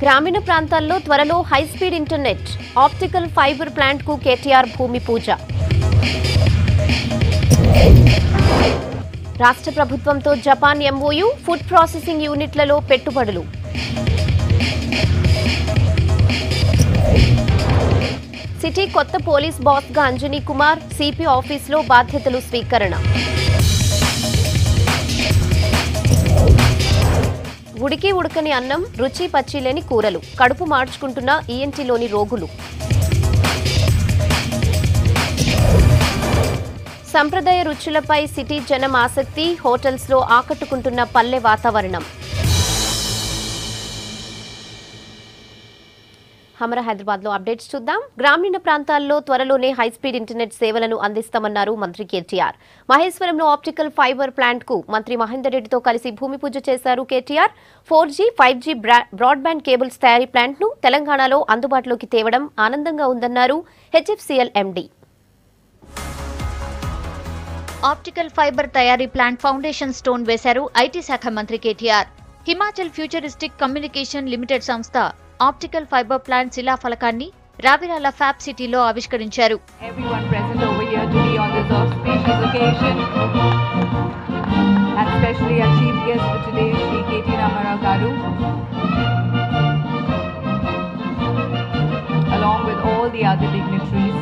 గ్రామీణ ప్రాంతాల్లో త్వరలో high speed internet optical fibre ప్లాంట్కు కేటీఆర్ భూమి పూజ రాష్ట్ర ప్రభుత్వంతో జపాన్ ఎంఓయు ఫుడ్ ప్రాసెసింగ్ యూనిట్లలో పెట్టుబడులు సిటీ కొత్త పోలీస్ బాస్గా అంజనీ కుమార్ సిపి ఆఫీసులో బాధ్యతలు స్వీకరణ ఉడికి ఉడకని అన్నం రుచి పచ్చి లేని కూరలు కడుపు మార్చుకుంటున్న ఈఎన్టీలోని రోగులు సంప్రదాయ రుచులపై సిటీ జనం ఆసక్తి హోటల్స్లో ఆకట్టుకుంటున్న పల్లె వాతావరణం హమరా హైదరాబాద్ లో అప్డేట్స్ చూద్దాం గ్రామీణ ప్రాంతాల్లో త్వరలోనే హైస్పీడ్ ఇంటర్నెట్ సేవలను అందిస్తామన్నారు మంత్రి కేటీఆర్ మహేశ్వరంలో ఆప్టికల్ ఫైబర్ ప్లాంట్ కు మంత్రి మహేందర్ రెడ్డితో కలిసి భూమి పూజ చేశారు KTR four G five G broadband cables తయారీ ప్లాంట్ ను తెలంగాణలో అందుబాటులోకి తేవడం ఆనందంగా ఉందన్నారు హెచ్ఎఫ్సిఎల్ ఎండీ ఆప్టికల్ ఫైబర్ తయారీ ప్లాంట్ ఫౌండేషన్ స్టోన్ వేశారు ఐటీ శాఖ మంత్రి KTR Himachal futuristic communication limited సంస్థ ఆప్టికల్ ఫైబర్ ప్లాంట్ శిలాఫలకాన్ని రావిరాల ఫ్యాబ్ సిటీలో ఆవిష్కరించారు everyone present over here to be on this auspicious occasion. And especially our chief guest for today, Sri K.T. Ramarao Garu. Along with all the other dignitaries.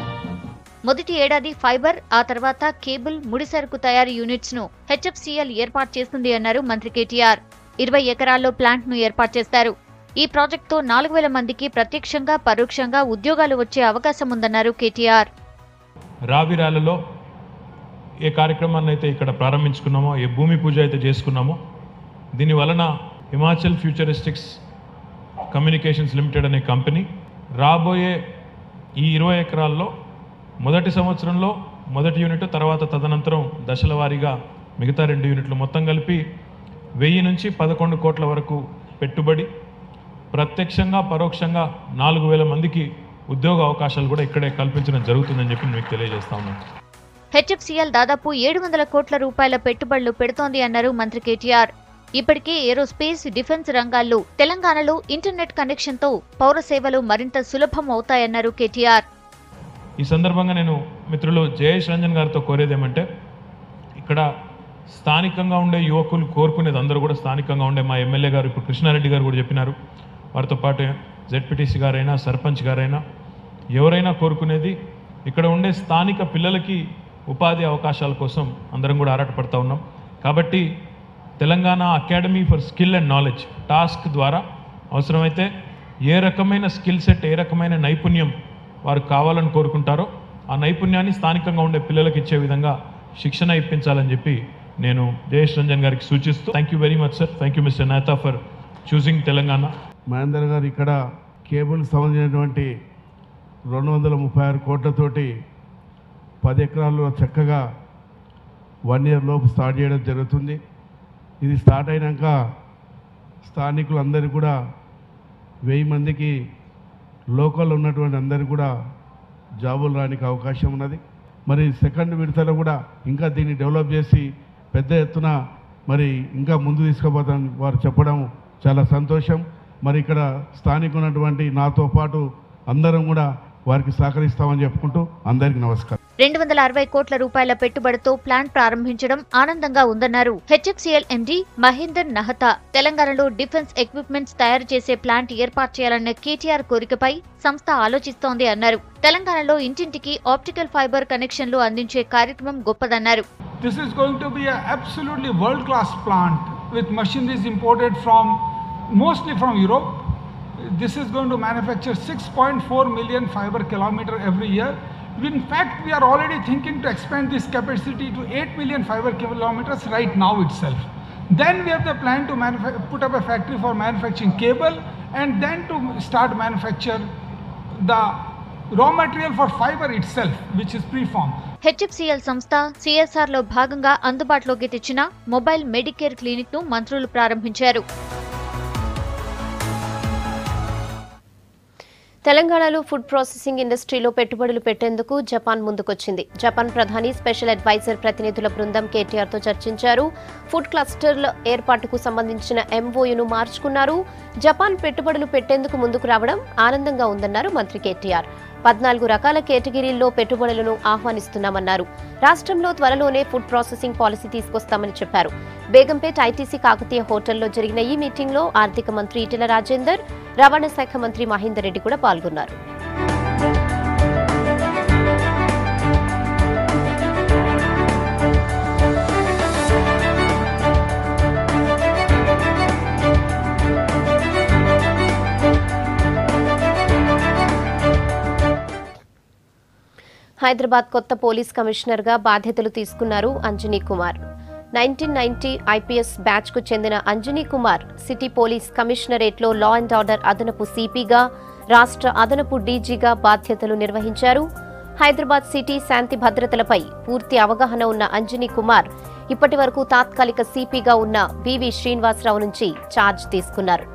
మొదటి ఏడాది fibre ఆ తర్వాత cable ముడిసరుకు తయారీ units ను HFCL ఏర్పాటు చేస్తుంది అన్నారు మంత్రి కేటీఆర్ ఇరవై ఎకరాల్లో ప్లాంట్ ను ఏర్పాటు చేస్తారు ఈ ప్రాజెక్టుతో నాలుగు వేల మందికి ప్రత్యక్షంగా పరోక్షంగా ఉద్యోగాలు వచ్చే అవకాశం ఉందన్నారు కేటీఆర్ రావిరాలలో ఏ కార్యక్రమాన్ని అయితే ఇక్కడ ప్రారంభించుకున్నామో ఏ భూమి పూజ అయితే చేసుకున్నామో దీని వలన హిమాచల్ ఫ్యూచరిస్టిక్స్ కమ్యూనికేషన్స్ లిమిటెడ్ అనే కంపెనీ రాబోయే ఈ ఇరవై ఎకరాల్లో మొదటి సంవత్సరంలో మొదటి యూనిట్ తర్వాత తదనంతరం దశల వారీగా మిగతా రెండు యూనిట్లు మొత్తం కలిపి వెయ్యి నుంచి పదకొండు కోట్ల వరకు పెట్టుబడి ప్రత్యక్షంగా పరోక్షంగా నాలుగు వేల మందికి ఉద్యోగ అవకాశాలు కూడా ఇక్కడే కల్పించడం జరుగుతుందని చెప్పి మీకు తెలియజేస్తా ఉన్నాను హెచ్ఎఫ్సిఎల్ దాదాపు ఏడు వందల కోట్ల రూపాయల పెట్టుబడులు పెడుతోంది అన్నారు మంత్రి కేటీఆర్ ఇప్పటికే ఏరోస్పేస్ డిఫెన్స్ రంగాల్లో తెలంగాణలో ఇంటర్నెట్ కనెక్షన్తో పౌర సేవలు మరింత సులభం అవుతాయన్నారు కేటీఆర్ ఈ సందర్భంగా నేను మిత్రులు జయేష్ రంజన్ గారితో కోరేది ఏమంటే ఇక్కడ స్థానికంగా ఉండే యువకులు కోరుకునేది అందరూ కూడా స్థానికంగా ఉండే మా ఎమ్మెల్యే గారు ఇప్పుడు కృష్ణారెడ్డి గారు కూడా చెప్పినారు వారితో పాటు జెడ్పీటీసీ గారైనా సర్పంచ్ గారైనా ఎవరైనా కోరుకునేది ఇక్కడ ఉండే స్థానిక పిల్లలకి ఉపాధి అవకాశాల కోసం అందరం కూడా ఆరాటపడతా ఉన్నాం కాబట్టి Telangana academy for skill and knowledge TASK ద్వారా అవసరమైతే ఏ రకమైన స్కిల్ సెట్ ఏ రకమైన నైపుణ్యం వారు కావాలని కోరుకుంటారో ఆ నైపుణ్యాన్ని స్థానికంగా ఉండే పిల్లలకు ఇచ్చే విధంగా శిక్షణ ఇప్పించాలని చెప్పి నేను జయేష్ రంజన్ గారికి సూచిస్తూ thank you very much sir thank you mister Neta for choosing Telangana Mahender గారు ఇక్కడ కేబుల్ సంబంధించినటువంటి రెండు వందల ముప్పై ఆరు కోట్లతోటి పది ఎకరాల్లో చక్కగా వన్ ఇయర్ లోపు స్టార్ట్ చేయడం జరుగుతుంది ఇది స్టార్ట్ అయినాక స్థానికులందరికీ కూడా వెయ్యి మందికి లోకల్ ఉన్నటువంటి అందరికీ కూడా జాబులు రానికి అవకాశం ఉన్నది మరి సెకండ్ విడతలో కూడా ఇంకా దీన్ని డెవలప్ చేసి పెద్ద ఎత్తున మరి ఇంకా ముందు తీసుకుపోతామని వారు చెప్పడం చాలా సంతోషం మరి ఇక్కడ స్థానిక ఉన్నటువంటి నాతో పాటు అందరం కూడా వారికి సహకరిస్తామని చెప్పుకుంటూ అందరికీ నమస్కారం రెండు వందల అరవై కోట్ల రూపాయల పెట్టుబడితో ప్లాంట్ ప్రారంభించడం ఆనందంగా ఉందన్నారు హెచ్ఎఫ్సిఎల్ ఎండీ మహేందర్ నహతా తెలంగాణలో డిఫెన్స్ ఎక్విప్మెంట్స్ తయారు చేసే ప్లాంట్ ఏర్పాటు చేయాలన్న కేటీఆర్ కోరికపై సంస్థ ఆలోచిస్తోంది అన్నారు తెలంగాణలో ఇంటింటికి ఆప్టికల్ ఫైబర్ కనెక్షన్లు అందించే కార్యక్రమం గొప్పదన్నారు This is going to be an absolutely world-class plant with machineries imported from mostly from Europe. This is going to manufacture 6.4 million fiber kilometer every year. In fact, we are already thinking to expand this capacity to 8 million fiber kilometers right now itself. Then we have the plan to manufa- put up a factory for manufacturing cable and then to start manufacture the raw material for fiber itself, which is preformed. HFCL సంస్థ CSR లో భాగంగా అందుబాటులోకి తెచ్చిన mobile Medicare clinic ను మంత్రులు ప్రారంభించారు తెలంగాణలో food processing ఇండస్ట్రీలో పెట్టుబడులు పెట్టేందుకు జపాన్ ముందుకొచ్చింది జపాన్ ప్రధాని స్పెషల్ అడ్వైజర్ ప్రతినిధుల బృందం కేటీఆర్తో చర్చించారు ఫుడ్ క్లస్టర్ల ఏర్పాటుకు సంబంధించిన ఎంఓయూను మార్చుకున్నారు జపాన్ పెట్టుబడులు పెట్టేందుకు ముందుకు రావడం ఆనందంగా ఉందన్నారు మంత్రి కేటీఆర్ పద్నాలుగు రకాల కేటగిరీల్లో పెట్టుబడులను ఆహ్వానిస్తున్నామన్నారు రాష్ట్రంలో త్వరలోనే ఫుడ్ ప్రాసెసింగ్ పాలసీ తీసుకొస్తామని చెప్పారు బేగంపేట్ ఐటీసీ కాకతీయ హోటల్లో జరిగిన ఈ మీటింగ్లో ఆర్థిక మంత్రి ఈటెల రాజేందర్ రవాణా శాఖ మంత్రి మహేందర్ రెడ్డి కూడా పాల్గొన్నారు హైదరాబాద్ కొత్త పోలీస్ కమిషనర్గా బాధ్యతలు తీసుకున్నారు Anjani Kumar nineteen ninety IPS బ్యాచ్కు చెందిన అంజనీ కుమార్ సిటీ పోలీస్ కమిషనరేట్లో లా అండ్ ఆర్డర్ అదనపు సిపిగా రాష్ట్ర అదనపు డీజీగా బాధ్యతలు నిర్వహించారు హైదరాబాద్ సిటీ శాంతి భద్రతలపై పూర్తి అవగాహన ఉన్న అంజనీ కుమార్ ఇప్పటి వరకు తాత్కాలిక సిపిగా ఉన్న వివి శ్రీనివాసరావు నుంచి ఛార్జ్ తీసుకున్నారు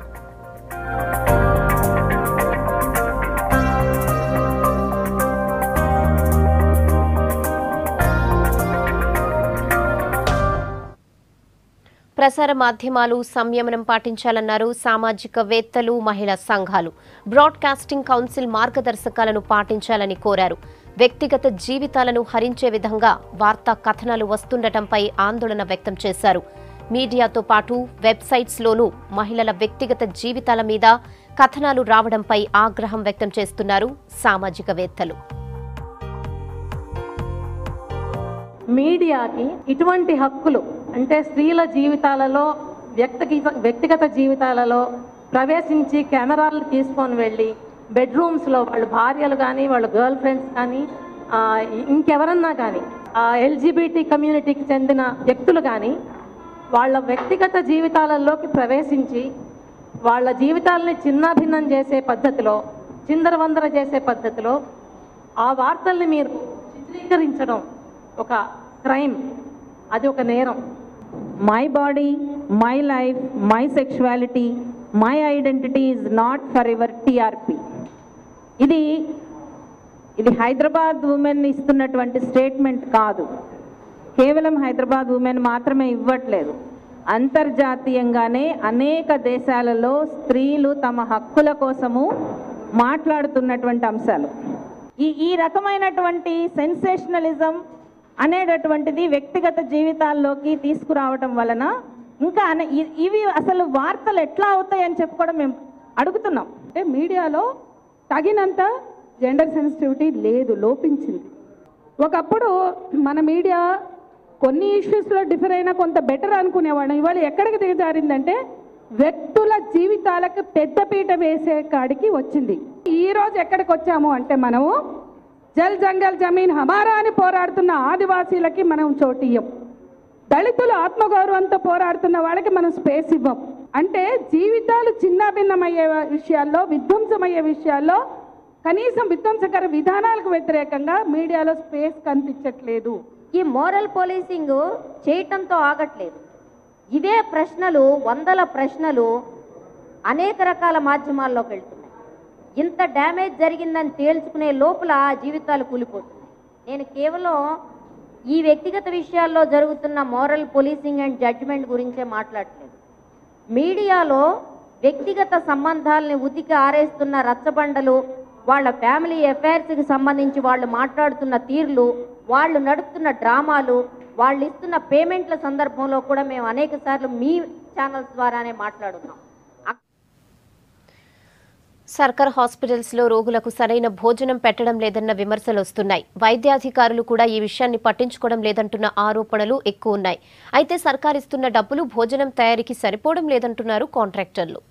ప్రసార మాధ్యమాలు సంయమనం పాటించాలన్నారు సామాజికవేత్తలు మహిళా సంఘాలు బ్రాడ్కాస్టింగ్ కౌన్సిల్ మార్గదర్శకాలను పాటించాలని కోరారు వ్యక్తిగత జీవితాలను హరించే విధంగా వార్తా కథనాలు వస్తుండటంపై ఆందోళన వ్యక్తం చేశారు మీడియాతో పాటు వెబ్సైట్స్లోనూ మహిళల వ్యక్తిగత జీవితాల మీద కథనాలు రావడంపై ఆగ్రహం వ్యక్తం చేస్తున్నారు సామాజికవేత్తలు మీడియాకి ఇటువంటి హక్కులు అంటే స్త్రీల జీవితాలలో వ్యక్తిగత వ్యక్తిగత జీవితాలలో ప్రవేశించి కెమెరాలు తీసుకొని వెళ్ళి బెడ్రూమ్స్లో వాళ్ళ భార్యలు కానీ వాళ్ళ గర్ల్ ఫ్రెండ్స్ కానీ ఆ, ఇంకెవరన్నా కానీ ఎల్జిబిటి కమ్యూనిటీకి చెందిన వ్యక్తులు కానీ వాళ్ళ వ్యక్తిగత జీవితాలలోకి ప్రవేశించి వాళ్ళ జీవితాలని చిన్నాభిన్నం చేసే పద్ధతిలో చిందరవందర చేసే పద్ధతిలో ఆ వార్తల్ని మీరు చిత్రీకరించడం ఒక క్రైమ్ అది ఒక నేరం my body, my life, my sexuality, my identity is not forever TRP. ఇది ఇది హైదరాబాద్ ఉమెన్ ఇస్తున్నటువంటి స్టేట్మెంట్ కాదు కేవలం హైదరాబాద్ ఉమెన్ మాత్రమే ఇవ్వట్లేదు అంతర్జాతీయంగానే అనేక దేశాలలో స్త్రీలు తమ హక్కుల కోసము మాట్లాడుతున్నటువంటి అంశాలు ఈ ఈ రకమైనటువంటి సెన్సేషనలిజం అనేటటువంటిది వ్యక్తిగత జీవితాల్లోకి తీసుకురావటం వలన ఇంకా అనే ఇ- ఇవి అసలు వార్తలు ఎట్లా అవుతాయని చెప్పుకోవడం మేము అడుగుతున్నాం అంటే మీడియాలో తగినంత జెండర్ సెన్సిటివిటీ లేదు లోపించింది ఒకప్పుడు మన మీడియా కొన్ని ఇష్యూస్లో డిఫర్ అయినా కొంత బెటర్ అనుకునేవాళ్ళం ఇవాళ ఎక్కడికి దిగజారిందంటే వ్యక్తుల జీవితాలకు పెద్దపీట వేసే కాడికి వచ్చింది ఈ రోజు ఎక్కడికి వచ్చాము అంటే మనము జల్ జంగల్ జమీన్ హమారా అని పోరాడుతున్న ఆదివాసీలకి మనం చోటియ్యం దళితులు ఆత్మగౌరవంతో పోరాడుతున్న వాళ్ళకి మనం స్పేస్ ఇవ్వం అంటే జీవితాలు చిన్నాభిన్నమయ్యే విషయాల్లో విధ్వంసమయ్యే విషయాల్లో కనీసం విధ్వంసకర విధానాలకు వ్యతిరేకంగా మీడియాలో స్పేస్ కనిపించట్లేదు ఈ మోరల్ పోలీసింగ్ చేయటంతో ఆగట్లేదు ఇవే ప్రశ్నలు వందల ప్రశ్నలు అనేక రకాల మాధ్యమాల్లోకి వెళ్తున్నాయి ఇంత డ్యామేజ్ జరిగిందని తేల్చుకునే లోపల జీవితాలు కూలిపోతున్నాయి నేను కేవలం ఈ వ్యక్తిగత విషయాల్లో జరుగుతున్న మోరల్ పోలీసింగ్ అండ్ జడ్జిమెంట్ గురించే మాట్లాడట్లేదు మీడియాలో వ్యక్తిగత సంబంధాలని ఉతికి ఆరేస్తున్న రచ్చబండలు వాళ్ళ ఫ్యామిలీ అఫైర్స్కి సంబంధించి వాళ్ళు మాట్లాడుతున్న తీర్లు వాళ్ళు నడుపుతున్న డ్రామాలు వాళ్ళు ఇస్తున్న పేమెంట్ల సందర్భంలో కూడా మేము అనేక సార్లు మీ ఛానల్స్ ద్వారానే మాట్లాడున్నాం సర్కార్ హాస్పిటల్స్ లో రోగులకు సరైన భోజనం పెట్టడం లేదన్న విమర్శలు వస్తున్నాయి వైద్యాధికారులు కూడా ఈ విషయాన్ని పట్టించుకోవడం లేదంటున్న ఆరోపణలు ఎక్కువ ఉన్నాయి అయితే సర్కార్ ఇస్తున్న డబ్బులు భోజనం తయారీకి సరిపోవడం లేదంటున్నారు కాంట్రాక్టర్లు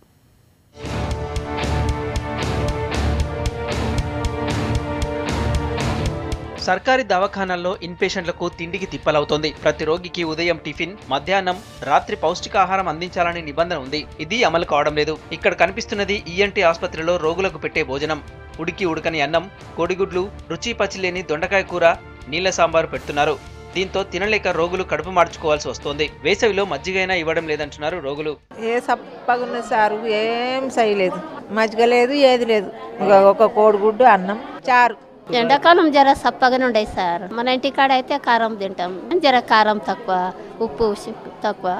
సర్కారీ దవాఖానాల్లో ఇన్పేషెంట్లకు తిండికి తిప్పలవుతోంది ప్రతి రోగికి ఉదయం టిఫిన్ మధ్యాహ్నం రాత్రి పౌష్టికాహారం అందించాలనే నిబంధన ఉంది ఇది అమలు కావడం లేదు ఇక్కడ కనిపిస్తున్నది ఈఎన్టీ ఆసుపత్రిలో రోగులకు పెట్టే భోజనం ఉడికి ఉడకని అన్నం కోడిగుడ్లు రుచి పచిలేని దొండకాయ కూర నీళ్ల సాంబారు పెడుతున్నారు దీంతో తినలేక రోగులు కడుపు మార్చుకోవాల్సి వస్తోంది వేసవిలో మజ్జిగైనా ఇవ్వడం లేదంటున్నారు రోగులు ఏ సప్పగున్న సారు ఏం చేయలేదు మజ్జిగ లేదు ఏది లేదు ఒక ఒక కోడిగుడ్డు అన్నం చారు ఎండాకాలం జర సప్పగానే ఉండే సార్ మన ఇంటికాడ అయితే కారం తింటాం జర కారం తక్కువ ఉప్పు తక్కువ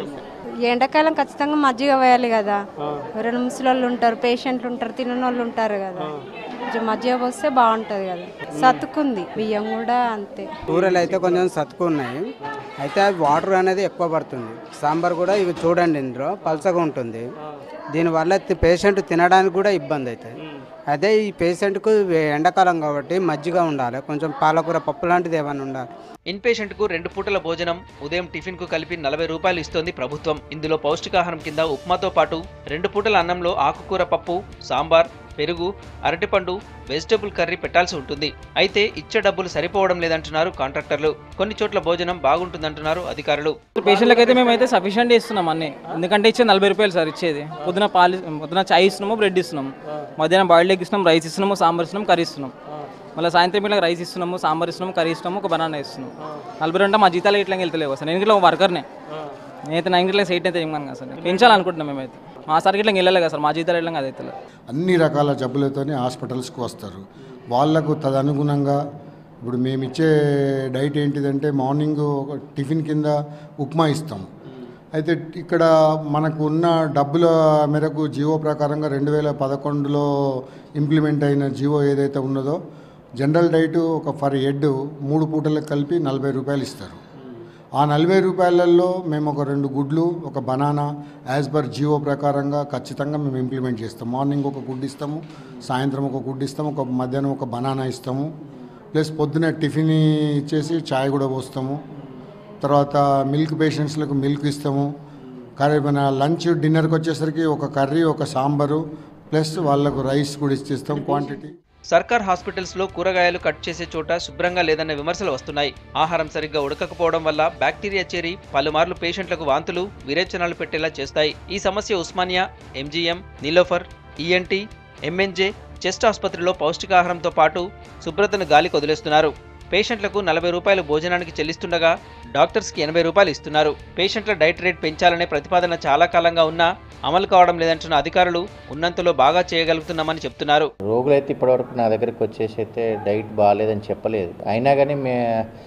ఎండాకాలం ఖచ్చితంగా మజ్జిగ వేయాలి కదా ఎవరైనా ముసలోళ్ళు ఉంటారు పేషెంట్లు ఉంటారు తినని వాళ్ళు ఉంటారు కదా కొంచెం మజ్జిగ పోస్తే బాగుంటుంది కదా సత్తుకుంది బియ్యం కూడా అంతే కూరలు అయితే కొంచెం సతుకు ఉన్నాయి అయితే అది వాటర్ అనేది ఎక్కువ పడుతుంది సాంబార్ కూడా ఇవి చూడండి ఇందులో పలసగా ఉంటుంది దీనివల్ల తి- పేషెంట్ తినడానికి కూడా ఇబ్బంది అవుతుంది అదే ఈ పేషెంట్కు ఎండాకాలం కాబట్టి మజ్జిగ ఉండాలి కొంచెం పాలకూర పప్పు లాంటిది ఏమైనా ఉండాలి ఇన్ పేషెంట్ కు రెండు పూటల భోజనం ఉదయం టిఫిన్ కు కలిపి నలభై రూపాయలు ఇస్తోంది ప్రభుత్వం ఇందులో పౌష్టికాహారం కింద ఉప్మాతో పాటు రెండు పూటల అన్నంలో ఆకుకూర పప్పు సాంబార్ పెరుగు అరటిపండు వెజిటబుల్ కర్రీ పెట్టాల్సి ఉంటుంది అయితే ఇచ్చే డబ్బులు సరిపోవడం లేదంటున్నారు కాంట్రాక్టర్లు కొన్ని చోట్ల భోజనం బాగుంటుందంటున్నారు అధికారులు పేషెంట్లకి అయితే మేమైతే సఫిషియెంట్ ఇస్తున్నాం అన్ని ఎందుకంటే ఇచ్చేది నలభై రూపాయలు సార్ ఇచ్చేది పొద్దున పాలు పొద్దున చాయ్ ఇస్తున్నాము బ్రెడ్ ఇస్తున్నాము మధ్యాహ్నం బాయిల్డ్ ఎగ్ ఇస్తున్నాం రైస్ ఇస్తున్నాము సాంబార్ ఇస్తున్నాం కర్రీ ఇస్తున్నాం మళ్ళీ సాయంత్రం ఇలా రైస్ ఇస్తున్నాము సాంబార్ ఇస్తున్నాము కర్రీ ఇస్తున్నాము ఒక బనానా ఇస్తున్నాం నలభై రెండు మా జీతాలు ఇట్లా వెళ్తలేవు సార్ నేను ఇట్లా వర్కర్నే నేనైతే నా ఇంట్లో సైట్ అయితే ఏమన్నా కదా సార్ పెంచాలనుకుంటున్నాం మేమైతే మా సార్కి ఇట్లా వెళ్ళాలి కదా సార్ మా జీతాలు ఇట్లా అదైతే అన్ని రకాల జబ్బులతోనే హాస్పిటల్స్కి వస్తారు వాళ్ళకు తదనుగుణంగా ఇప్పుడు మేము ఇచ్చే డైట్ ఏంటిదంటే మార్నింగ్ ఒక టిఫిన్ కింద ఉప్మా ఇస్తాం అయితే ఇక్కడ మనకు ఉన్న డబ్బుల మేరకు జియో ప్రకారంగా రెండు వేల పదకొండులో ఇంప్లిమెంట్ అయిన జియో ఏదైతే ఉన్నదో జనరల్ డైట్ ఒక ఫర్ హెడ్ మూడు పూటలకు కలిపి నలభై రూపాయలు ఇస్తారు ఆ నలభై రూపాయలలో మేము ఒక రెండు గుడ్లు ఒక బనానా యాజ్ పర్ జియో ప్రకారంగా ఖచ్చితంగా మేము ఇంప్లిమెంట్ చేస్తాం మార్నింగ్ ఒక గుడ్డు ఇస్తాము సాయంత్రం ఒక గుడ్డు ఇస్తాము ఒక మధ్యాహ్నం ఒక బనానా ఇస్తాము ప్లస్ పొద్దున టిఫిన్ ఇచ్చేసి చాయ్ కూడా పోస్తాము తర్వాత మిల్క్ పేషెంట్స్లకు మిల్క్ ఇస్తాము కర్రీ మన లంచ్ డిన్నర్కి వచ్చేసరికి ఒక కర్రీ ఒక సాంబారు ప్లస్ వాళ్ళకు రైస్ కూడా ఇచ్చేస్తాం క్వాంటిటీ సర్కార్ హాస్పిటల్స్ లో కూరగాయలు కట్ చేసే చోట శుభ్రంగా లేదన్న విమర్శలు వస్తున్నాయి ఆహారం సరిగ్గా ఉడకకపోవడం వల్ల బ్యాక్టీరియా చేరి పలుమార్లు పేషెంట్లకు వాంతులు విరేచనాలు పెట్టేలా చేస్తాయి ఈ సమస్య ఉస్మానియా ఎంజీఎం నీలోఫర్ ఈఎన్టీ ఎంఎన్జే చెస్ట్ ఆసుపత్రిలో పౌష్టికాహారంతో పాటు శుభ్రతను గాలికి వదిలేస్తున్నారు పేషెంట్లకు నలభై రూపాయలు భోజనానికి చెల్లిస్తుండగా డాక్టర్స్కి ఎనభై రూపాయలు ఇస్తున్నారు పేషెంట్ల డైట్ రేట్ పెంచాలనే ప్రతిపాదన చాలా కాలంగా ఉన్నా అమలు కావడం లేదంటున్న అధికారులు ఉన్నంతలో బాగా చేయగలుగుతున్నామని చెప్తున్నారు రోగులైతే ఇప్పటివరకు నా దగ్గరికి వచ్చేసి అయితే డైట్ బాగాలేదని చెప్పలేదు అయినా కానీ మే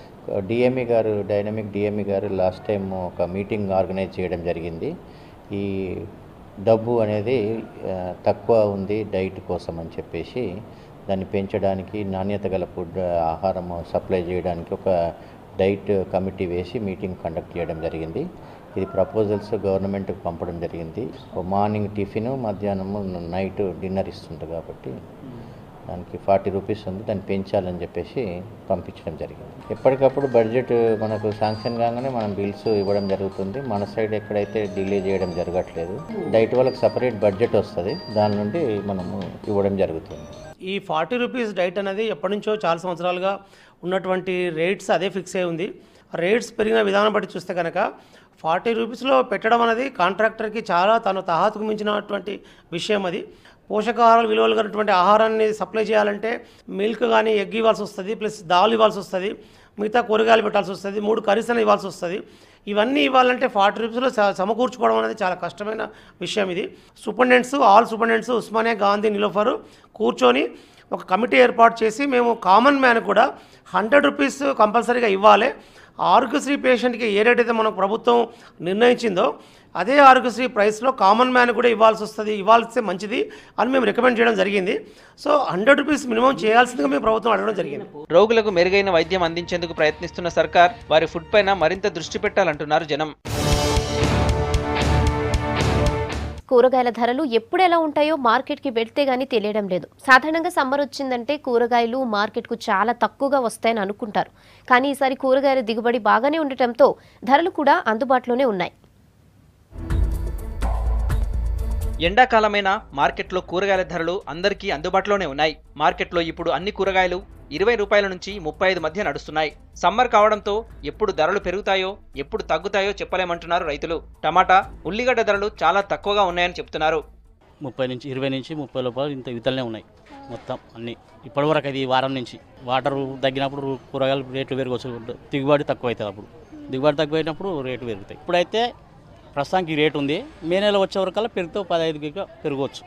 డిఎంఈ గారు డైనమిక్ డిఎంఈ గారు లాస్ట్ టైం ఒక మీటింగ్ ఆర్గనైజ్ చేయడం జరిగింది ఈ డబ్బు అనేది ఆ, తక్కువ ఉంది డైట్ కోసం అని చెప్పేసి దాన్ని పెంచడానికి నాణ్యత గల ఫుడ్ ఆహారం సప్లై చేయడానికి ఒక డైట్ కమిటీ వేసి మీటింగ్ కండక్ట్ చేయడం జరిగింది ఇది ప్రపోజల్స్ గవర్నమెంట్కి పంపడం జరిగింది మార్నింగ్ టిఫిన్ మధ్యాహ్నము నైట్ డిన్నర్ ఇస్తుంటారు కాబట్టి దానికి ఫార్టీ రూపీస్ ఉంది దాన్ని పెంచాలని చెప్పేసి పంపించడం జరిగింది ఎప్పటికప్పుడు బడ్జెట్ మనకు శాంక్షన్ కాగానే మనం బిల్స్ ఇవ్వడం జరుగుతుంది మన సైడ్ ఎక్కడైతే డిలే చేయడం జరగట్లేదు డైట్ వాళ్ళకి సపరేట్ బడ్జెట్ వస్తుంది దాని నుండి మనము ఇవ్వడం జరుగుతుంది ఈ ఫార్టీ రూపీస్ డైట్ అనేది ఎప్పటి నుంచో చాలా సంవత్సరాలుగా ఉన్నటువంటి రేట్స్ అదే ఫిక్స్ అయి ఉంది రేట్స్ పెరిగిన విధానం బట్టి చూస్తే కనుక ఫార్టీ రూపీస్లో పెట్టడం అనేది కాంట్రాక్టర్కి చాలా తను తహాతుకు మించినటువంటి విషయం అది పోషకాహారాలు విలువలు కలిగినటువంటి ఆహారాన్ని సప్లై చేయాలంటే మిల్క్ కానీ ఎగ్ ఇవ్వాల్సి వస్తుంది ప్లస్ దాల్ ఇవ్వాల్సి వస్తుంది మిగతా కూరగాయలు పెట్టాల్సి వస్తుంది మూడు కర్రీస్ అని ఇవ్వాల్సి వస్తుంది ఇవన్నీ ఇవ్వాలంటే ఫార్టీ రూపీస్లో స- సమకూర్చుకోవడం అనేది చాలా కష్టమైన విషయం ఇది superintendents all superintendents Osmania Gandhi Niloufer కూర్చొని ఒక కమిటీ ఏర్పాటు చేసి మేము కామన్ మ్యాన్ కూడా హండ్రెడ్ రూపీస్ కంపల్సరీగా ఇవ్వాలి ఆరోగ్యశ్రీ పేషెంట్కి ఏ రేట్ అయితే మనకు ప్రభుత్వం నిర్ణయించిందో అదే ఆరోగ్యశ్రీ ప్రైస్లో కామన్ మ్యాన్ కూడా ఇవ్వాల్సి వస్తుంది ఇవ్వాల్సి మంచిది అని మేము రికమెండ్ చేయడం జరిగింది సో హండ్రెడ్ రూపీస్ మినిమం చేయాల్సిందిగా మేము ప్రభుత్వం అడగడం జరిగింది రోగులకు మెరుగైన వైద్యం అందించేందుకు ప్రయత్నిస్తున్న సర్కార్ వారి ఫుడ్ పైన మరింత దృష్టి పెట్టాలంటున్నారు జనం కూరగాయల ధరలు ఎప్పుడు ఎలా ఉంటాయో మార్కెట్కి వెళ్తే గానీ తెలియడం లేదు సాధారణంగా సమ్మర్ వచ్చిందంటే కూరగాయలు మార్కెట్కు చాలా తక్కువగా వస్తాయని అనుకుంటారు కానీ ఈసారి కూరగాయల దిగుబడి బాగానే ఉండటంతో ధరలు కూడా అందుబాటులోనే ఉన్నాయి ఎండాకాలమైన మార్కెట్లో కూరగాయల ధరలు అందరికీ అందుబాటులోనే ఉన్నాయి మార్కెట్లో ఇప్పుడు అన్ని కూరగాయలు ఇరవై రూపాయల నుంచి ముప్పై ఐదు మధ్య నడుస్తున్నాయి సమ్మర్ కావడంతో ఎప్పుడు ధరలు పెరుగుతాయో ఎప్పుడు తగ్గుతాయో చెప్పలేమంటున్నారు రైతులు టమాటా ఉల్లిగడ్డ ధరలు చాలా తక్కువగా ఉన్నాయని చెప్తున్నారు ముప్పై నుంచి ఇరవై నుంచి ముప్పై లోపల ఇంత ఇతలనే ఉన్నాయి మొత్తం అన్ని ఇప్పటివరకు అది ఈ వారం నుంచి వాటర్ తగ్గినప్పుడు కూరగాయలు రేట్లు పెరగవచ్చు దిగుబడి తక్కువ అవుతుంది అప్పుడు దిగుబడి తక్కువైనప్పుడు రేటు పెరుగుతాయి ఇప్పుడైతే ప్రస్తుతానికి ఈ రేటు ఉంది మే నెల వచ్చే వరకల్లా పెరుగుతూ పదహైదు గిగా పెరగవచ్చు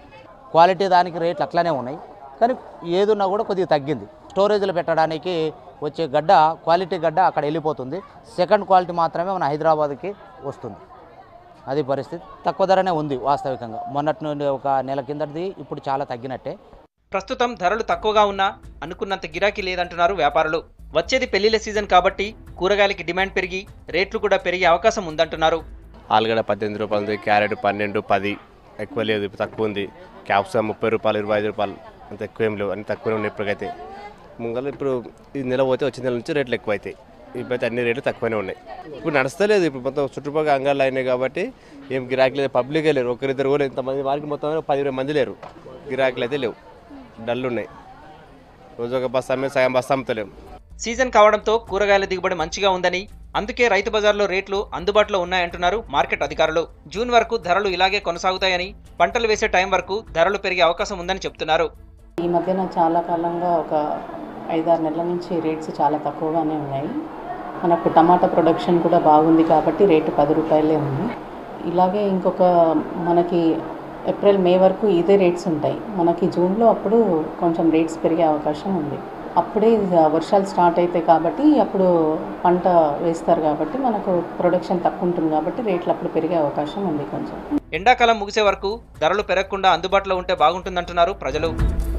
క్వాలిటీ దానికి రేట్లు అట్లానే ఉన్నాయి కానీ ఏదున్నా కూడా కొద్దిగా తగ్గింది స్టోరేజ్లో పెట్టడానికి వచ్చే గడ్డ క్వాలిటీ గడ్డ అక్కడ వెళ్ళిపోతుంది సెకండ్ క్వాలిటీ మాత్రమే మన హైదరాబాద్కి వస్తుంది అది పరిస్థితి తక్కువ ధరనే ఉంది వాస్తవికంగా మొన్నటి నుండి ఒక నెల కిందటిది ఇప్పుడు చాలా తగ్గినట్టే ప్రస్తుతం ధరలు తక్కువగా ఉన్నా అనుకున్నంత గిరాకీ లేదంటున్నారు వ్యాపారులు వచ్చేది పెళ్లిళ్ళ సీజన్ కాబట్టి కూరగాయలకి డిమాండ్ పెరిగి రేట్లు కూడా పెరిగే అవకాశం ఉందంటున్నారు ఆలుగడ్డ పద్దెనిమిది రూపాయలు ఉంది క్యారెట్ పన్నెండు పది ఎక్కువ లేదు ఇప్పుడు తక్కువ ఉంది క్యాప్సికమ్ ముప్పై రూపాయలు ఇరవై ఐదు రూపాయలు అంత ఎక్కువ ఏం లేవు అన్ని తక్కువనే ఉన్నాయి ఇప్పటికైతే ముంగల ఇప్పుడు ఈ నెల పోతే వచ్చే నెల నుంచి రేట్లు ఎక్కువ అవుతాయి ఇప్పుడైతే అన్ని రేట్లు తక్కువనే ఉన్నాయి ఇప్పుడు నడుస్తలేదు ఇప్పుడు మొత్తం చుట్టుపక్కల అంగాళ్ళు అయినాయి కాబట్టి ఏం గిరాకీ లేదు పబ్లికే లేరు ఒకరిద్దరు కూడా ఇంతమంది వారికి మొత్తం పది ఇరవై మంది లేరు గిరాకీలు అయితే లేవు డల్ ఉన్నాయి రోజు ఒక బస్సు అమ్మే సగం బస్సు అమ్ముతలేము సీజన్ కావడంతో కూరగాయల దిగుబడి మంచిగా ఉందని అందుకే రైతు బజార్లో రేట్లు అందుబాటులో ఉన్నాయంటున్నారు మార్కెట్ అధికారులు జూన్ వరకు ధరలు ఇలాగే కొనసాగుతాయని పంటలు వేసే టైం వరకు ధరలు పెరిగే అవకాశం ఉందని చెప్తున్నారు ఈ మధ్యన చాలా కాలంగా ఒక ఐదారు నెలల నుంచి రేట్స్ చాలా తక్కువగానే ఉన్నాయి మనకు టమాటా ప్రొడక్షన్ కూడా బాగుంది కాబట్టి రేటు పది రూపాయలే ఉంది ఇలాగే ఇంకొక మనకి ఏప్రిల్ మే వరకు ఇదే రేట్స్ ఉంటాయి మనకి జూన్లో అప్పుడు కొంచెం రేట్స్ పెరిగే అవకాశం ఉంది అప్పుడే వర్షాలు స్టార్ట్ అవుతాయి కాబట్టి అప్పుడు పంట వేస్తారు కాబట్టి మనకు ప్రొడక్షన్ తక్కువ ఉంటుంది కాబట్టి రేట్లు అప్పుడు పెరిగే అవకాశం ఉంది కొంచెం ఎండాకాలం ముగిసే వరకు ధరలు పెరగకుండా అందుబాటులో ఉంటే బాగుంటుందంటున్నారు ప్రజలు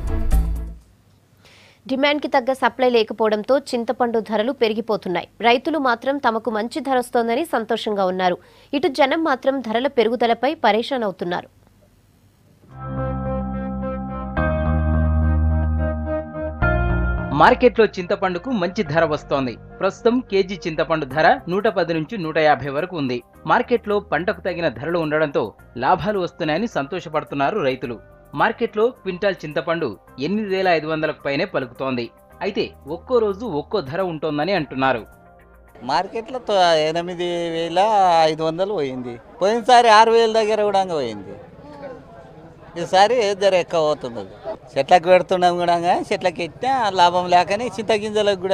డిమాండ్కి తగ్గ సప్లై లేకపోవడంతో చింతపండు ధరలు పెరిగిపోతున్నాయి రైతులు మాత్రం తమకు మంచి ధర వస్తోందని సంతోషంగా ఉన్నారు ఇటు జనం మాత్రం ధరల పెరుగుదలపై పరేషాన్ అవుతున్నారు మార్కెట్లో చింతపండుకు మంచి ధర వస్తోంది ప్రస్తుతం కేజీ చింతపండు ధర నూట పది నుంచి నూట యాభై వరకు ఉంది మార్కెట్లో పంటకు తగిన ధరలు ఉండడంతో లాభాలు వస్తున్నాయని సంతోషపడుతున్నారు రైతులు మార్కెట్లో క్వింటాల్ చింతపండు ఎనిమిది వేల ఐదు వందలకు పైనే పలుకుతోంది అయితే ఒక్కో రోజు ఒక్కో ధర ఉంటోందని అంటున్నారు మార్కెట్లో తో- ఎనిమిది వేల ఐదు వందలు పోయింది పోయినసారి ఆరు వేల దగ్గర కూడా పోయింది ఈసారి ధర ఎక్కువ అవుతున్నది చెట్లకు పెడుతున్నాం కూడా చెట్లకి ఎట్టినా లాభం లేకని చింతగింజలకు కూడా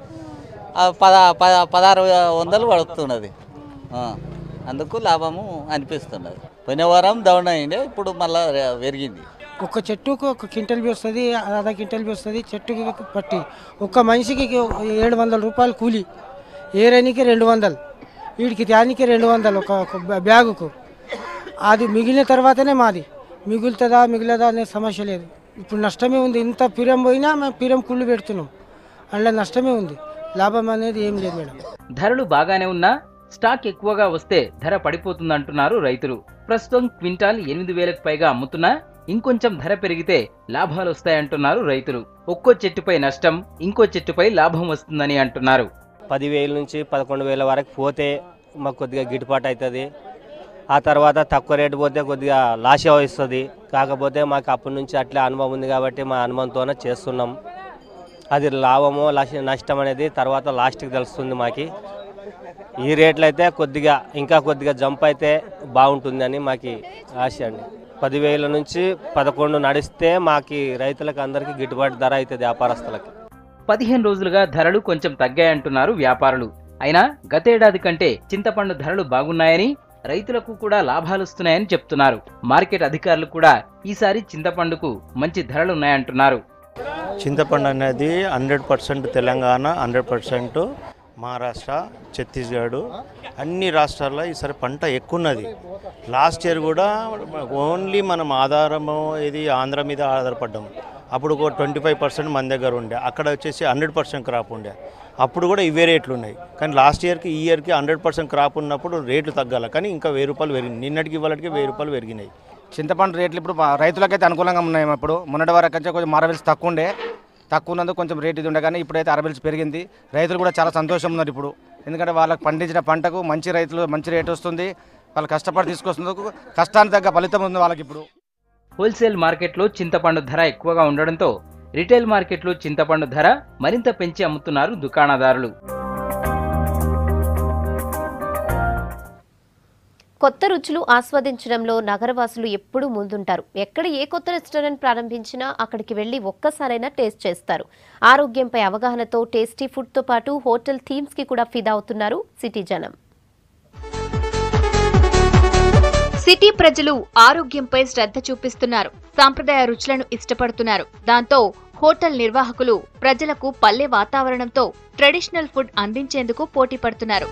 ఆ పద పద పదహారు వందలు పడుతున్నది ఆ, అందుకు లాభము అనిపిస్తున్నది పోయిన వారం డౌన్ అయింది ఇప్పుడు మళ్ళీ పెరిగింది ఒక చెట్టుకు ఒక క్వింటల్ బి వస్తుంది అర్ధ క్వింటల్ బి వస్తుంది చెట్టుకి పట్టి ఒక్క మనిషికి ఏడు వందల రూపాయలు కూలి ఏరానికి రెండు వందలు వీడికి త్యానికి రెండు వందలు ఒక ఒక బ్యా- బ్యాగుకు అది మిగిలిన తర్వాతనే మాది మిగులుతుందా మిగిలదా అనే సమస్య లేదు ఇప్పుడు నష్టమే ఉంది ఇంత పిరం పోయినా మేము పిరం కుళ్ళు పెడుతున్నాం అందులో నష్టమే ఉంది లాభం అనేది ఏం లేదు మేడం ధరలు బాగానే ఉన్నా స్టాక్ ఎక్కువగా వస్తే ధర పడిపోతుందంటున్నారు రైతులు ప్రస్తుతం క్వింటాల్ ఎనిమిది వేలకు పైగా అమ్ముతున్నా ఇంకొంచెం ధర పెరిగితే లాభాలు వస్తాయంటున్నారు రైతులు ఒక్కో చెట్టుపై నష్టం ఇంకో చెట్టుపై లాభం వస్తుందని అంటున్నారు పదివేల నుంచి పదకొండు వేల వరకు పోతే మాకు కొద్దిగా గిట్టుబాటు అవుతుంది ఆ తర్వాత తక్కువ రేటు పోతే కొద్దిగా లాస్ వస్తుంది కాకపోతే మాకు అప్పటి నుంచి అట్లే అనుభవం ఉంది కాబట్టి మా అనుభవంతోనే చేస్తున్నాం అది లాభమో లాస్ నష్టం అనేది తర్వాత లాస్ట్కి తెలుస్తుంది మాకు ఈ రేట్లు అయితే కొద్దిగా ఇంకా కొద్దిగా జంప్ అయితే బాగుంటుందని మాకు ఆశ అండి పదివేల నుంచి పదకొండు నడిస్తే మాకు రైతులకు అందరికీ గిట్టుబాటు ధర అవుతుంది వ్యాపారస్తులకి పదిహేను రోజులుగా ధరలు కొంచెం తగ్గాయంటున్నారు వ్యాపారులు అయినా గతేడాది కంటే చింతపండు ధరలు బాగున్నాయని రైతులకు కూడా లాభాలొస్తున్నాయని చెప్తున్నారు మార్కెట్ అధికారులు కూడా ఈసారి చింతపండుకు మంచి ధరలున్నాయంటున్నారు చింతపండు అనేది hundred percent Telangana hundred percent Maharashtra Chhattisgarh అన్ని రాష్ట్రాల్లో ఈసారి పంట ఎక్కువ ఉన్నది లాస్ట్ ఇయర్ కూడా ఓన్లీ మనం ఆధారము ఇది ఆంధ్ర మీద ఆధారపడ్డాం అప్పుడు ఒక ట్వంటీ ఫైవ్ పర్సెంట్ మన దగ్గర ఉండే అక్కడ వచ్చేసి హండ్రెడ్ పర్సెంట్ క్రాప్ ఉండే అప్పుడు కూడా ఇవే రేట్లు ఉన్నాయి కానీ లాస్ట్ ఇయర్కి ఈ ఇయర్కి హండ్రెడ్ పర్సెంట్ క్రాప్ ఉన్నప్పుడు రేట్లు తగ్గాలి కానీ ఇంకా వెయ్యి రూపాయలు పెరిగింది నిన్నటికి ఇవాళకి వెయ్యి రూపాయలు పెరిగినాయి చింతపండు రేట్లు ఇప్పుడు మా రైతులకైతే అనుకూలంగా ఉన్నాయి ఇప్పుడు మొన్నటి వరకు కొంచెం కొంచెం మారవెల్స్ తక్కువ ఉండే తక్కువ ఉన్నందుకు కొంచెం రేట్ ఇది ఉండే కానీ ఇప్పుడైతే అరవెల్స్ పెరిగింది రైతులు కూడా చాలా సంతోషం ఉన్నారు ఇప్పుడు ఎందుకంటే వాళ్ళకి పండించిన పంటకు మంచి రైతులు మంచి రేట్ వస్తుంది వాళ్ళు కష్టపడి తీసుకొస్తున్నందుకు కష్టానికి తగ్గ ఫలితం ఉంది వాళ్ళకి ఇప్పుడు హోల్సేల్ మార్కెట్లో చింతపండు ధర ఎక్కువగా ఉండడంతో రిటైల్ మార్కెట్లో చింతపండు ధర మరింత పెంచి అమ్ముతున్నారు దుకాణదారులు కొత్త రుచులు ఆస్వాదించడంలో నగరవాసులు ఎప్పుడూ ముందుంటారు ఎక్కడ ఏ కొత్త రెస్టారెంట్ ప్రారంభించినా అక్కడికి వెళ్లి ఒక్కసారైనా టేస్ట్ చేస్తారు ఆరోగ్యంపై అవగాహనతో టేస్టీ ఫుడ్తో పాటు హోటల్ థీమ్స్ కి కూడా ఫిదా అవుతున్నారు సిటీ జనం సిటీ ప్రజలు ఆరోగ్యంపై శ్రద్ధ చూపిస్తున్నారు సాంప్రదాయ రుచులను ఇష్టపడుతున్నారు దాంతో హోటల్ నిర్వాహకులు ప్రజలకు పల్లె వాతావరణంతో ట్రెడిషనల్ ఫుడ్ అందించేందుకు పోటీ పడుతున్నారు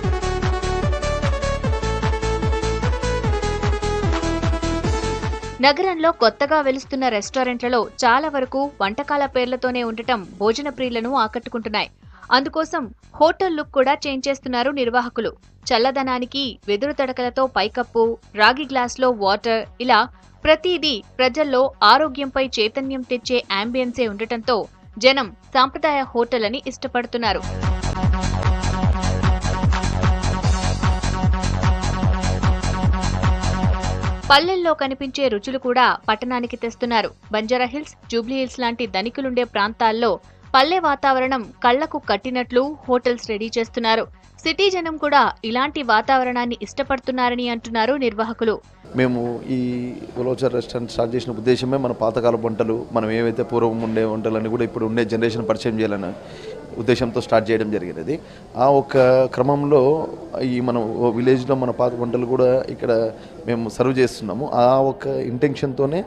నగరంలో కొత్తగా వెలుస్తున్న రెస్టారెంట్లలో చాలా వరకు వంటకాల పేర్లతోనే ఉండటం భోజన ప్రియులను ఆకట్టుకుంటున్నాయి అందుకోసం హోటల్ లుక్ కూడా చేంజ్ చేస్తున్నారు నిర్వాహకులు చల్లదనానికి వెదురు తడకలతో పైకప్పు రాగి గ్లాస్లో వాటర్ ఇలా ప్రతిదీ ప్రజల్లో ఆరోగ్యంపై చైతన్యం తెచ్చే అంబియన్సే ఉండటంతో జనం సాంప్రదాయ హోటల్ అని ఇష్టపడుతున్నారు పల్లెల్లో కనిపించే రుచులు కూడా పట్టణానికి తెస్తున్నారు బంజారాహిల్స్ జూబ్లీహిల్స్ లాంటి ధనికులుండే ప్రాంతాల్లో పల్లె వాతావరణం కళ్లకు కట్టినట్లు హోటల్స్ రెడీ చేస్తున్నారు సిటీ జనం కూడా ఇలాంటి వాతావరణాన్ని ఇష్టపడుతున్నారని అంటున్నారు నిర్వాహకులు మేము ఈ ఉలోచర్ రెస్టారెంట్ స్టార్ట్ చేసిన ఉద్దేశమే మన పాతకాల వంటలు మనం ఏవైతే పూర్వం ఉండే వంటలన్నీ కూడా ఇప్పుడు ఉండే జనరేషన్ పరిచయం చేయాలని ఉద్దేశంతో స్టార్ట్ చేయడం జరిగినది ఆ ఒక క్రమంలో ఈ మనం విలేజ్లో మన పాత వంటలు కూడా ఇక్కడ మేము సర్వ్ చేస్తున్నాము ఆ ఒక ఇంటెన్షన్తోనే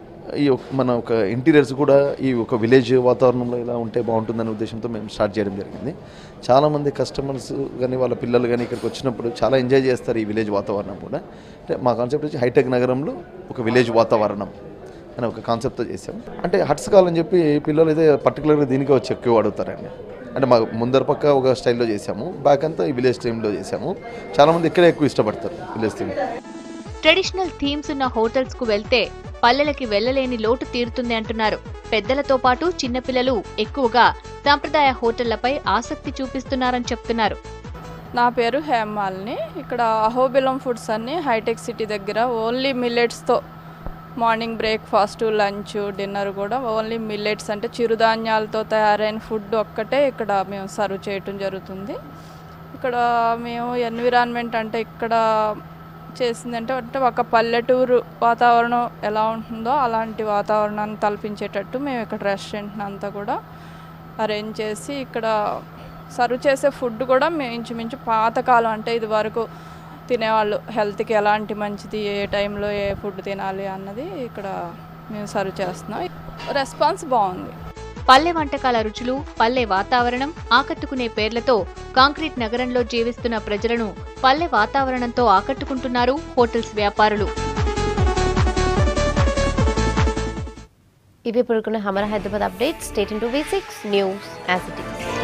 ఈ ఒక- మన ఒక ఇంటీరియర్స్ కూడా ఈ ఒక విలేజ్ వాతావరణంలో ఇలా ఉంటే బాగుంటుందనే ఉద్దేశంతో మేము స్టార్ట్ చేయడం జరిగింది చాలామంది కస్టమర్స్ కానీ వాళ్ళ పిల్లలు కానీ ఇక్కడికి వచ్చినప్పుడు చాలా ఎంజాయ్ చేస్తారు ఈ విలేజ్ వాతావరణం కూడా అంటే మా కాన్సెప్ట్ వచ్చి హైటెక్ నగరంలో ఒక విలేజ్ వాతావరణం అని ఒక కాన్సెప్ట్తో చేసాం అంటే హట్స్ కావాలని చెప్పి పిల్లలు అయితే పర్టికులర్గా దీనికే వచ్చి ఎక్కువ అడుగుతారండి అంటే మా ముందర పక్క ఒక స్టైల్లో చేసాము బ్యాక్ అంతా ఈ విలేజ్ థీమ్లో చేసాము చాలామంది ఇక్కడే ఎక్కువ ఇష్టపడతారు విలేజ్ థీమ్ ట్రెడిషనల్ థీమ్స్ ఉన్న హోటల్స్ కు వెళ్తే పల్లెలకి వెళ్లలేని లోటు తీరుతుంది అంటున్నారు పెద్దలతో పాటు చిన్నపిల్లలు ఎక్కువగా సాంప్రదాయ హోటళ్లపై ఆసక్తి చూపిస్తున్నారని చెప్తున్నారు నా పేరు హేమాలిని ఇక్కడ అహోబిలం ఫుడ్స్ అన్ని హైటెక్ సిటీ దగ్గర ఓన్లీ మిల్లెట్స్తో మార్నింగ్ బ్రేక్ఫాస్ట్ లంచ్ డిన్నర్ కూడా ఓన్లీ మిల్లెట్స్ అంటే చిరుధాన్యాలతో తయారైన ఫుడ్ ఒక్కటే ఇక్కడ మేము సర్వ్ చేయటం జరుగుతుంది ఇక్కడ మేము ఎన్విరాన్మెంట్ అంటే ఇక్కడ చేసిందంటే అంటే ఒక పల్లెటూరు వాతావరణం ఎలా ఉంటుందో అలాంటి వాతావరణాన్ని తలపించేటట్టు మేము ఇక్కడ రెస్టారెంట్ అంతా కూడా అరేంజ్ చేసి ఇక్కడ సర్వ్ చేసే ఫుడ్ కూడా మేము ఇంచుమించు పాతకాలం అంటే ఇది వరకు తినేవాళ్ళు హెల్త్కి ఎలాంటి మంచిది ఏ టైంలో ఏ ఫుడ్ తినాలి అన్నది ఇక్కడ మేము సర్వ్ చేస్తున్నాం రెస్పాన్స్ బాగుంది పల్లె వంటకాల రుచులు పల్లె వాతావరణం ఆకట్టుకునే పేర్లతో కాంక్రీట్ నగరంలో జీవిస్తున్న ప్రజలను పల్లె వాతావరణంతో ఆకట్టుకుంటున్నారు హోటల్స్ వ్యాపారులు ఇవి ఇప్పుడు హమరా Hyderabad updates state into V six news as it is